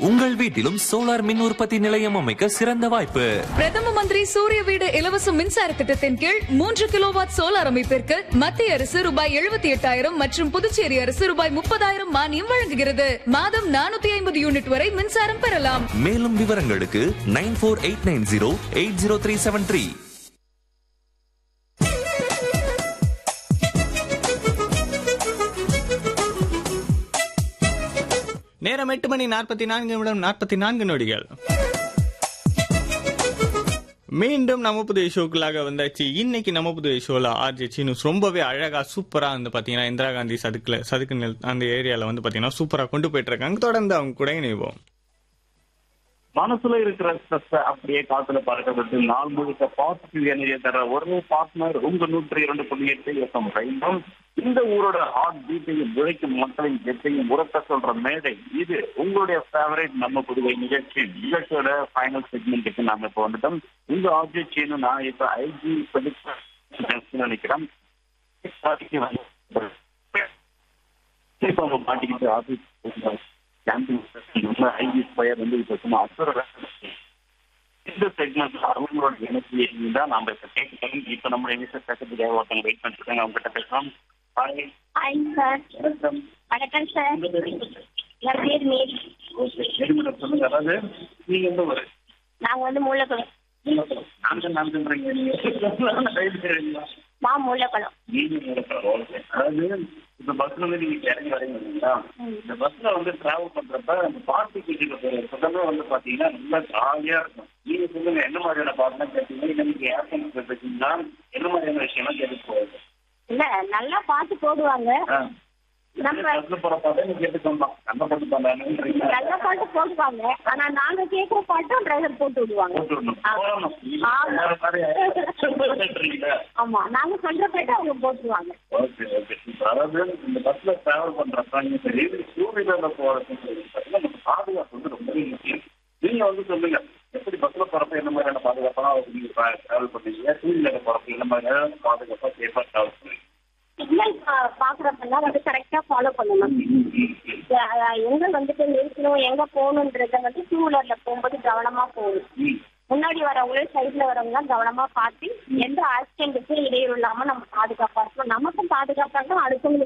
உங்கள் வீட்டிலும் சோலார் மின் உற்பத்தி நிலையம் அமைக்க சிறந்த வாய்ப்பு பிரதம மந்திரி சூரிய வீடு இலவச மின்சார திட்டத்தின் கீழ் மூன்று கிலோவாட் சோலார் அமைப்பிற்கு மத்திய அரசு ரூபாய் எழுபத்தி எட்டாயிரம் மற்றும் புதுச்சேரி அரசு ரூபாய் முப்பதாயிரம் மானியம் வழங்குகிறது மாதம் நானூத்தி ஐம்பது யூனிட் வரை மின்சாரம் பெறலாம் மேலும் விவரங்களுக்கு nine four eight nine zero eight zero three seven three நேரம் எட்டு மணி நாற்பத்தி நான்கு நிமிடம் நாற்பத்தி நான்கு நொடிகள் மீண்டும் நம்ம புதிய ஷோக்குள்ளாக வந்தாச்சு இன்னைக்கு நம்ம புதிய ஷோல ஆர்ஜே சீனுஸ் ரொம்பவே அழகா சூப்பரா வந்து பாத்தீங்கன்னா இந்திரா காந்தி சதுக்குல சதுக்கு நில அந்த ஏரியால வந்து பாத்தீங்கன்னா சூப்பரா கொண்டு போயிட்டு இருக்காங்க தொடர்ந்து அவங்க கூட இணைவோம் மனசுல இருக்கிற ஸ்ட்ரெஸ் அப்படியே காத்துல பறக்கப்பட்டு நாள் முழுக்க பாசிட்டிவ் எனர்ஜியை தர ஒரே பார்ட்னர் உங்க நூற்றி இரண்டு புள்ளி எட்டு எஃப்எம் ரெண்டும் இந்த ஊரோட ஹார்ட் பீட்டையும் உழைக்கும் மக்களின் ஜெத்தையும் உரத்த சொல்ற மேடை இது உங்களுடைய ஃபேவரட் நம்ம புதுவை நிகழ்ச்சி நிகழ்ச்சியோட ஃபைனல் செக்மெண்ட்டுக்கு நாம இப்போ வந்துட்டோம் இந்த ஆப்ஜெக்ட் சீனு நான் இப்ப ஐஜி நினைக்கிறேன் இப்ப அவங்க மாட்டிக்கிட்டு ஆபீஸ் கேம்பிங் ஐஜி ஸ்கொயர் வந்து இப்ப சும்மா அசுர இந்த செக்மெண்ட் அவங்களோட எனர்ஜி தான் நாம இப்ப கேட்கணும் இப்ப நம்ம எங்க பேசுறதுக்காக ஒருத்தவங்க வெயிட் பண்ணிட்டு இருக்காங்க அவங்க கிட்ட பேசலாம் ஹாய் ஹாய் சார் வணக்கம் சார் என் பேர் மேரி சொல்லுங்க அதாவது நீங்க எந்த ஒரு நாங்க வந்து மூலக்குளம் நான்கு நான்குன்றீங்க நீங்க மா மூலக்குளம் அதாவது இந்த பஸ்ல வந்து நீங்க இறங்கி வரீங்க இல்லைங்களா இந்த பஸ்ல வந்து டிராவல் பண்றப்ப அந்த பாட்டு கேட்டுட்டு சுத்தமே வந்து பாத்தீங்கன்னா நல்லா ஜாலியா இருக்கும் நீங்க சொல்லுங்க என்ன மாதிரியான பாட்டுலாம் கேட்டீங்க இல்ல நீங்க ஏர்போன் கேட்டீங்கன்னா என்ன மாதிரியான விஷயம்லாம் கேட்டு போகுது இல்ல நல்லா பாட்டு போடுவாங்க நம்ம பஸ்ல போற பாட்டை நீங்க கேட்டுக்கோமா அந்த பாட்டு பாடான்றீங்க நல்ல பாட்டு போடுவாங்க ஆனா நாங்க கேக்குற பாட்டும் டிரைவர் போட்டு விடுவாங்க போட்டுடணும் ஆ. போடணும் ஆமா. வேற மாதிரி கேட்டுறீங்களா ஆமா நாங்க சொல்ற பாட்டு அவங்க போட்டுருவாங்க ஓகே ஓகே அதாவது இந்த பஸ்ல டிராவல் பண்றப்ப நீங்க சரி டூ வீலர்ல போறதுன்னு சொல்லி பார்த்தீங்கன்னா நம்ம பாதுகாப்பு வந்து ரொம்பவே முக்கியம் நீங்க வந்து சொல்லுங்க எப்படி பஸ்ல போறப்ப என்ன மாதிரியான பாதுகாப்பா நீங்க டிராவல் பண்ணீங்க டூ வீலர்ல போறப்ப என்ன மாதிரியான பாதுகாப்பா சேஃபா டிராவல் பண்ணுவீங்க சிக்னல் பாக்குறப்பெல்லாம் வந்து கரெக்டா ஃபாலோ பண்ணணும் அஹ் எங்க வந்துட்டு நிறுத்தணும் எங்க போகணுன்றத வந்து டூ வீலர்ல போகும்போது கவனமா போகணும் முன்னாடி வரவங்களும் சைட்ல வரவங்க கவனமா பார்த்து எந்த ஆக்சிடென்ட்டுக்கும் இடையூறு இல்லாம நம்ம பாதுகாப்பா இருக்கணும் நமக்கும் பாதுகாப்பா இருக்கணும் அடுத்தவங்களுக்கு